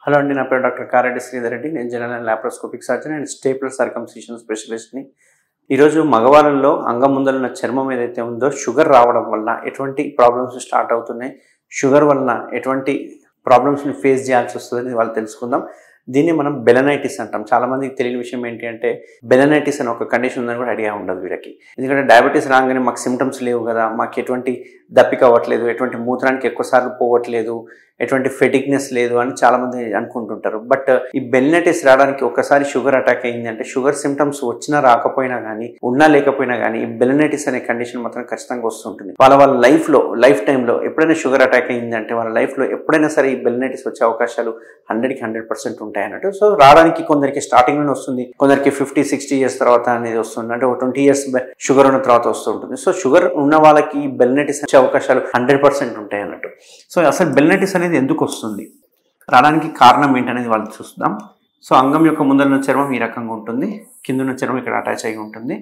hello అండి నా పేరు డాక్టర్ కారెడ్డి శ్రీధర్ రెడ్డి నేను general and laparoscopic surgeon and stapler circumcision స్పెషలిస్ట్ని ఈరోజు మగవాళ్ళలో అంగం ముందలున్న చర్మం ఏదైతే ఉందో షుగర్ రావడం వల్ల ఎటువంటి ప్రాబ్లమ్స్ స్టార్ట్ అవుతున్నాయి షుగర్ వలన ఎటువంటి ప్రాబ్లమ్స్ని ఫేస్ చేయాల్సి వస్తుందని వాళ్ళు తెలుసుకుందాం దీన్ని మనం బెలనైటిస్ అంటాం చాలా మందికి తెలియని విషయం ఏంటి అంటే బెలనైటిస్ అనే ఒక కండిషన్ ఉందని కూడా ఐడియా ఉండదు వీళ్ళకి ఎందుకంటే డయాబెటీస్ రాగానే మాకు సిమ్టమ్స్ లేవు కదా మాకు ఎటువంటి దప్పిక అవ్వట్లేదు ఎటువంటి మూత్రానికి ఎక్కువసార్లు పోవట్లేదు ఎటువంటి ఫెటిక్నెస్ లేదు అని చాలా మంది అనుకుంటుంటారు బట్ ఈ బెల్నైటిస్ రావడానికి ఒకసారి షుగర్ అటాక్ అయింది అంటే షుగర్ సిమ్టమ్స్ వచ్చినా రాకపోయినా కానీ ఉన్నా లేకపోయినా కానీ ఈ బెలనైటిస్ అనే కండిషన్ మాత్రం ఖచ్చితంగా వస్తుంటుంది వాళ్ళ వాళ్ళ లైఫ్లో లైఫ్ టైంలో ఎప్పుడైనా షుగర్ అటాక్ అయింది అంటే వాళ్ళ లైఫ్లో ఎప్పుడైనా సరే ఈ బెలనైటిస్ వచ్చే అవకాశాలు హండ్రెడ్కి హండ్రెడ్ పర్సెంట్ ఉంటాయి అన్నట్టు సో రావడానికి కొందరికి స్టార్టింగ్లోనే వస్తుంది కొందరికి ఫిఫ్టీ సిక్స్టీ ఇయర్స్ తర్వాత అనేది వస్తుంది అంటే ఒక ట్వంటీ ఇయర్స్ షుగర్ ఉన్న తర్వాత వస్తుంటుంది సో షుగర్ ఉన్న వాళ్ళకి బెల్నైటిస్ వచ్చే అవకాశాలు హండ్రెడ్ పర్సెంట్ ఉంటాయి అన్నట్టు సో అసలు బెల్నైటిస్ అనేది ఎందుకు వస్తుంది రావడానికి కారణం ఏంటనేది వాళ్ళు చూద్దాం సో అంగం యొక్క ముందరున్న చర్మం ఈ రకంగా ఉంటుంది కిందున్న చర్మం ఇక్కడ అటాచ్ అయి ఉంటుంది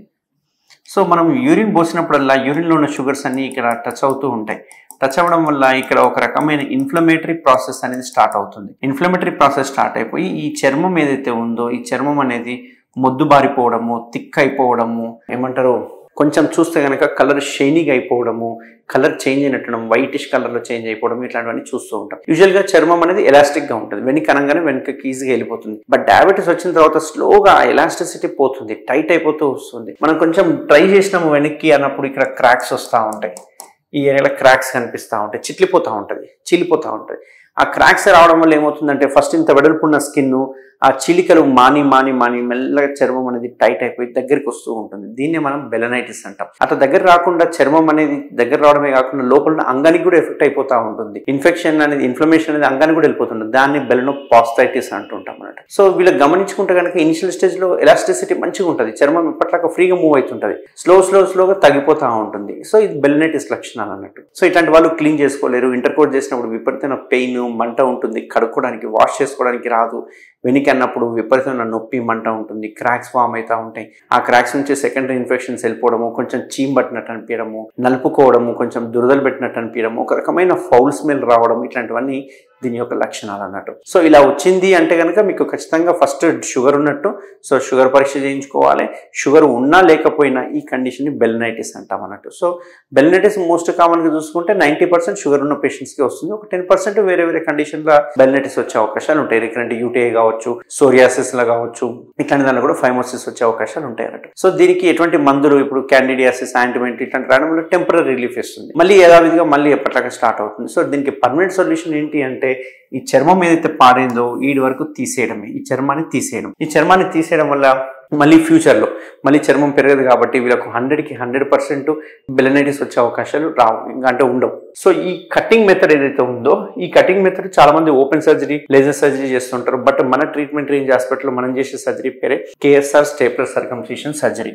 సో మనం యూరిన్ పోసినప్పుడల్లా యూరిన్లో ఉన్న షుగర్స్ అన్నీ ఇక్కడ టచ్ అవుతూ ఉంటాయి టచ్ అవ్వడం వల్ల ఇక్కడ ఒక రకమైన ఇన్ఫ్లమేటరీ ప్రాసెస్ అనేది స్టార్ట్ అవుతుంది ఇన్ఫ్లమేటరీ ప్రాసెస్ స్టార్ట్ అయిపోయి ఈ చర్మం ఏదైతే ఉందో ఈ చర్మం అనేది మొద్దుబారిపోవడము థిక్ అయిపోవడము ఏమంటారు కొంచెం చూస్తే కనుక కలర్ షైనీగా అయిపోవడము కలర్ చేంజ్ అయినట్టడం వైటిష్ కలర్లో చేంజ్ అయిపోవడం ఇట్లాంటివన్నీ చూస్తూ ఉంటాం యూజువల్గా చర్మం అనేది ఎలాస్టిక్గా ఉంటుంది వెనక్కి అనగానే వెనక్కి ఈజీగా వెళ్ళిపోతుంది బట్ డయాబెటీస్ వచ్చిన తర్వాత స్లోగా ఎలాస్టిసిటీ పోతుంది టైట్ అయిపోతూ వస్తుంది మనం కొంచెం ట్రై చేసినాము వెనక్కి అన్నప్పుడు ఇక్కడ క్రాక్స్ వస్తూ ఉంటాయి ఈ ఏరియాలో క్రాక్స్ కనిపిస్తూ ఉంటాయి చిట్లిపోతూ ఉంటుంది చీలిపోతూ ఉంటుంది ఆ క్రాక్స్ రావడం వల్ల ఏమవుతుందంటే ఫస్ట్ ఇంత వెడల్పున్న స్కిన్ ఆ చిలికలు మాని మాని మాని మెల్లగా చర్మం అనేది టైట్ అయిపోయి దగ్గరికి వస్తూ ఉంటుంది దీన్నే మనం బెలనైటిస్ అంటాం అట్లా దగ్గర రాకుండా చర్మం అనేది దగ్గర రావడమే కాకుండా లోపల ఉన్న అంగానికి కూడా ఎఫెక్ట్ అయిపోతూ ఉంటుంది ఇన్ఫెక్షన్ అనేది ఇన్ఫ్లమేషన్ అనేది అంగానికి కూడా వెళ్ళిపోతుంది దాన్ని బెలనో పాస్థైటిస్ అంటుంటాం అన్నట్టు సో వీళ్ళు గమనించుకుంటే కనుక ఇనిషియల్ స్టేజ్ లో ఎలాస్టిసిటీ మంచిగా ఉంటుంది చర్మం ఇప్పట్లాగా ఫ్రీగా మూవ్ అవుతుంటుంది స్లో స్లో స్లోగా తగ్గిపోతూ ఉంటుంది సో ఇది బెలనైటిస్ లక్షణాలు అన్నట్టు సో ఇట్లాంటి వాళ్ళు క్లీన్ చేసుకోలేరు ఇంటర్ కోట్ చేసినప్పుడు విపరీతమైన పెయిన్ మంట ఉంటుంది కడుక్కోవడానికి వాష్ చేసుకోవడానికి రాదు వెనక్కి అన్నప్పుడు విపరీతమైన నొప్పి మంట ఉంటుంది క్రాక్స్ ఫామ్ అవుతూ ఉంటాయి ఆ క్రాక్స్ నుంచి సెకండరీ ఇన్ఫెక్షన్స్ వెళ్ళిపోవడము కొంచెం చీమ్ పట్టినట్టు అనిపించడము నలుపుకోవడము కొంచెం దురదలు పెట్టినట్టు అనిపించడము ఒక రకమైన ఫౌల్ స్మెల్ రావడం ఇట్లాంటివన్నీ దీని యొక్క లక్షణాలు అన్నట్టు సో ఇలా వచ్చింది అంటే కనుక మీకు ఖచ్చితంగా ఫస్ట్ షుగర్ ఉన్నట్టు సో షుగర్ పరీక్ష చేయించుకోవాలి షుగర్ ఉన్నా లేకపోయినా ఈ కండిషన్ని బెల్నైటిస్ అంటాం అన్నట్టు సో బెల్నైటిస్ మోస్ట్ కామన్గా చూసుకుంటే నైంటీ పర్సెంట్ షుగర్ ఉన్న పేషెంట్స్కి వస్తుంది ఒక టెన్ పర్సెంట్ వేరే వేరే కండిషన్లో బెల్నైటిస్ వచ్చే అవకాశాలు ఉంటాయి రికరెంట్ యూటీఐ కావచ్చు సోరియాసిస్లో కావచ్చు ఇట్లాంటి దానిలో కూడా ఫైమోసిస్ వచ్చే అవకాశాలు ఉంటాయి అన్నట్టు సో దీనికి ఎటువంటి మందులు ఇప్పుడు క్యాండిడియాసిస్ యాంటిమెంట్ ఇట్లాంటి రావడం వల్ల టెంపరీ రిలీఫ్ ఇస్తుంది మళ్ళీ యథావిధిగా మళ్ళీ ఎప్పటిలాగా స్టార్ట్ అవుతుంది సో దీనికి పర్మనెంట్ సొల్యూషన్ ఏంటి అంటే ఈ చర్మం ఏదైతే పారిందో వీడి వరకు తీసేయడమే ఈ చర్మాన్ని తీసేయడం ఈ చర్మాన్ని తీసేయడం వల్ల మళ్ళీ ఫ్యూచర్లో మళ్ళీ చర్మం పెరగదు కాబట్టి వీళ్ళకు హండ్రెడ్కి హండ్రెడ్ పర్సెంట్ బెలనైటిస్ వచ్చే అవకాశాలు రావు ఇంకా అంటే ఉండవు సో ఈ కటింగ్ మెథడ్ ఏదైతే ఉందో ఈ కటింగ్ మెథడ్ చాలా మంది ఓపెన్ సర్జరీ లేజర్ సర్జరీ చేస్తుంటారు బట్ మన ట్రీట్మెంట్ రేంజ్ హాస్పిటల్లో మనం చేసే సర్జరీ పేరే KSR stapler circumcision surgery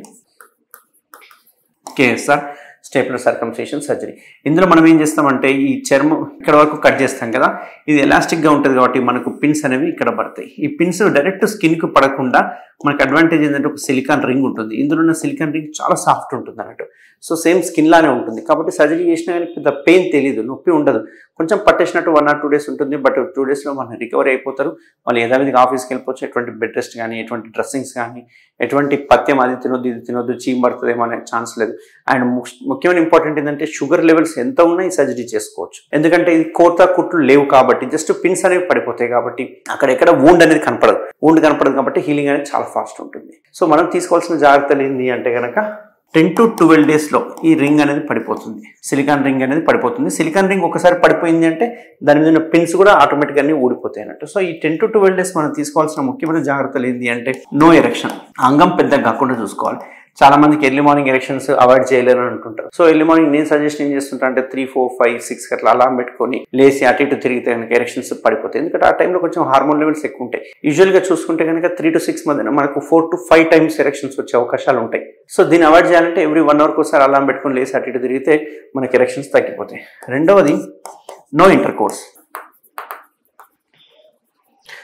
KSR stapler circumcision surgery ఇందులో మనం ఏం చేస్తామంటే ఈ చర్మం ఇక్కడ వరకు కట్ చేస్తాం కదా ఇది ఎలాస్టిక్గా ఉంటుంది కాబట్టి మనకు పిన్స్ అనేవి ఇక్కడ పడతాయి ఈ పిన్స్ డైరెక్ట్ స్కిన్కి పడకుండా మనకు అడ్వాంటేజ్ ఏంటంటే ఒక సిలికాన్ రింగ్ ఉంటుంది ఇందులో ఉన్న సిలికాన్ రింగ్ చాలా సాఫ్ట్ ఉంటుంది అన్నట్టు సో సేమ్ స్కిన్ లానే ఉంటుంది కాబట్టి సర్జరీ చేసినా కానీ పెద్ద పెయిన్ తెలియదు నొప్పి ఉండదు కొంచెం పట్టేసినట్టు వన్ ఆర్ టూ డేస్ ఉంటుంది బట్ టూ డేస్లో మనం రికవరీ అయిపోతారు వాళ్ళు యథావిధిగా ఆఫీస్కి వెళ్ళిపోవచ్చు ఎటువంటి బెడ్ రెస్ట్ కానీ ఎటువంటి డ్రెస్సింగ్స్ కానీ ఎటువంటి పథ్యం అది తినొద్దు ఇది తినొద్దు చీమ్ పడుతుందేమో అనే ఛాన్స్ లేదు అండ్ ముఖ్యమైన ఇంపార్టెంట్ ఏంటంటే షుగర్ లెవెల్స్ ఎంత ఉన్నా ఈ సర్జరీ చేసుకోవచ్చు ఎందుకంటే ఇది కోత కుట్లు లేవు కాబట్టి జస్ట్ పిన్స్ అనేవి పడిపోతాయి కాబట్టి అక్కడ ఎక్కడ వూండ్ అనేది కనపడదు వూండ్ కనపడదు కాబట్టి హీలింగ్ అనేది చాలా ఫాస్ట్ ఉంటుంది సో మనం తీసుకోవాల్సిన జాగ్రత్తలు ఏంటి అంటే కనుక టెన్ టు ట్వెల్వ్ డేస్లో ఈ రింగ్ అనేది పడిపోతుంది సిలికాన్ రింగ్ అనేది పడిపోతుంది సిలికాన్ రింగ్ ఒకసారి పడిపోయింది అంటే దాని మీద ఉన్న పిన్స్ కూడా ఆటోమేటిక్గా అన్ని ఊడిపోతాయి అన్నట్టు సో ఈ టెన్ టు ట్వెల్వ్ డేస్ మనం తీసుకోవాల్సిన ముఖ్యమైన జాగ్రత్తలు ఏంటి అంటే నో ఎరెక్షన్ అంగం పెద్దగా కాకుండా చూసుకోవాలి చాలా మందికి ఎర్లీ మార్నింగ్ ఎలక్షన్స్ అవాయిడ్ చేయలేరు అని అంటుంటారు సో ఎర్లీ మార్నింగ్ నేను సజెస్ట్ ఏం చేస్తుంటా అంటే త్రీ ఫోర్ ఫైవ్ సిక్స్ అట్లా అలారం పెట్టుకొని లేచి అటు ఇటు తిరిగితే కనుక ఎలక్షన్స్ పడిపోతాయి ఎందుకంటే ఆ టైంలో కొంచెం హార్మోన్ లెవెల్స్ ఎక్కువ ఉంటాయి యూజువల్గా చూసుకుంటే కనుక త్రీ టు సిక్స్ మధ్యన మనకు four to five times elections వచ్చే అవకాశాలు ఉంటాయి సో దీన్ని అవాయిడ్ చేయాలంటే ఎవ్రీ వన్ అవర్కి ఒకసారి అలారం పెట్టుకొని లేచి అటు ఇటు తిరిగితే మనకి ఎలక్షన్స్ తగ్గిపోతాయి రెండవది నో ఇంటర్ కోర్స్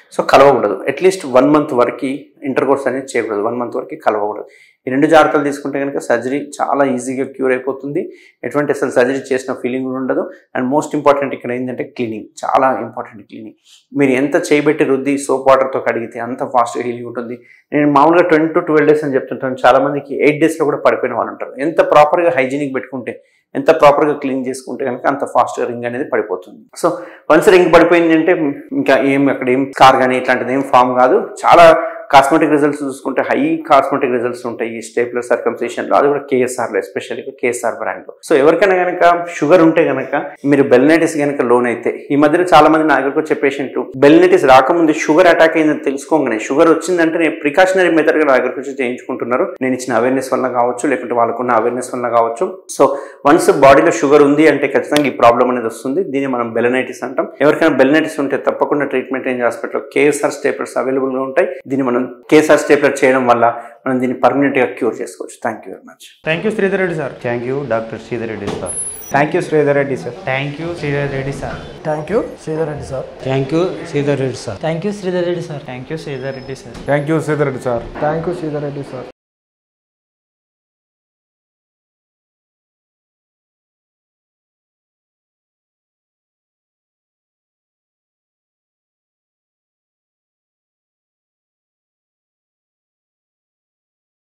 సో కలవకూడదు అట్లీస్ట్ వన్ మంత్ వరకు ఇంటర్ కోర్స్ అనేది చేయకూడదు వన్ మంత్ వరకు కలవకూడదు ఈ రెండు జాగ్రత్తలు తీసుకుంటే కనుక సర్జరీ చాలా ఈజీగా క్యూర్ అయిపోతుంది ఎటువంటి అసలు సర్జరీ చేసిన ఫీలింగ్ కూడా ఉండదు అండ్ మోస్ట్ ఇంపార్టెంట్ ఇక్కడ ఏంటంటే క్లీనింగ్ చాలా ఇంపార్టెంట్ క్లీనింగ్ మీరు ఎంత చేయబెట్టి రుద్ది సోప్ వాటర్తో కడిగితే అంత ఫాస్ట్గా హీలింగ్ ఉంటుంది నేను మామూలుగా ట్వంటీ టు ట్వెల్వ్ డేస్ అని చెప్తుంటాను చాలా మందికి ఎయిట్ డేస్లో కూడా పడిపోయిన వాళ్ళు ఉంటారు ఎంత ప్రాపర్గా హైజీనిక్ పెట్టుకుంటే ఎంత ప్రాపర్గా క్లీన్ చేసుకుంటే కనుక అంత ఫాస్ట్గా రింగ్ అనేది పడిపోతుంది సో వన్స్ రింగ్ పడిపోయింది అంటే ఇంకా ఏం అక్కడ ఏం స్కార్ కానీ ఇట్లాంటిది ఏం ఫామ్ కాదు చాలా కాస్మెటిక్ రిజల్ట్స్ చూసుకుంటే హై కాస్మెటిక్ రిజల్ట్స్ ఉంటాయి ఈ స్టేప్లర్ సర్కంసేషన్లో అది కూడా కేఎస్ఆర్లో ఎస్పెషల్గా కేఎస్ఆర్ బ్రాండ్లో సో ఎవరికైనా కనుక షుగర్ ఉంటే కనుక మీరు బెల్నైటిస్ కనుక లోన్ అయితే ఈ మధ్యన చాలా మంది నా దగ్గరకు వచ్చే పేషెంట్ బెల్నైటిస్ రాకముందు షుగర్ అటాక్ అయిందని తెలుసుకోగానే షుగర్ వచ్చిందంటే నేను ప్రికాషనరీ మెథడ్గా నా దగ్గరకు వచ్చి చేయించుకుంటున్నారు నేను ఇచ్చిన అవేర్నెస్ వల్ల కావచ్చు లేకుంటే వాళ్ళకున్న అవేర్నెస్ వల్ల కావచ్చు సో వన్స్ బాడీలో షుగర్ ఉంది అంటే ఖచ్చితంగా ఈ ప్రాబ్లం అనేది వస్తుంది దీన్ని మనం బెలనైటిస్ అంటాం ఎవరికైనా బెలనైటిస్ ఉంటే తప్పకుండా ట్రీట్మెంట్ రేంజ్ హాస్పిటల్లో కేఎస్ఆర్ స్టేప్లర్స్ అవైలబుల్గా ఉంటాయి దీన్ని మనం కేఎస్ఆర్ స్టేప్లర్ చేయడం వల్ల మనం దీన్ని పర్మనెంట్గా క్యూర్ చేసుకోవచ్చు thank you very much thank you Sridhar Reddy sir thank you doctor Sridhar Reddy sir thank you Sridhar Reddy sir thank you Sridhar Reddy sir thank you Sridhar Reddy sir thank you Sridhar Reddy sir thank you Sridhar Reddy sir thank you Sridhar Reddy sir thank you Sridhar Reddy sir thank you Sridhar Reddy sir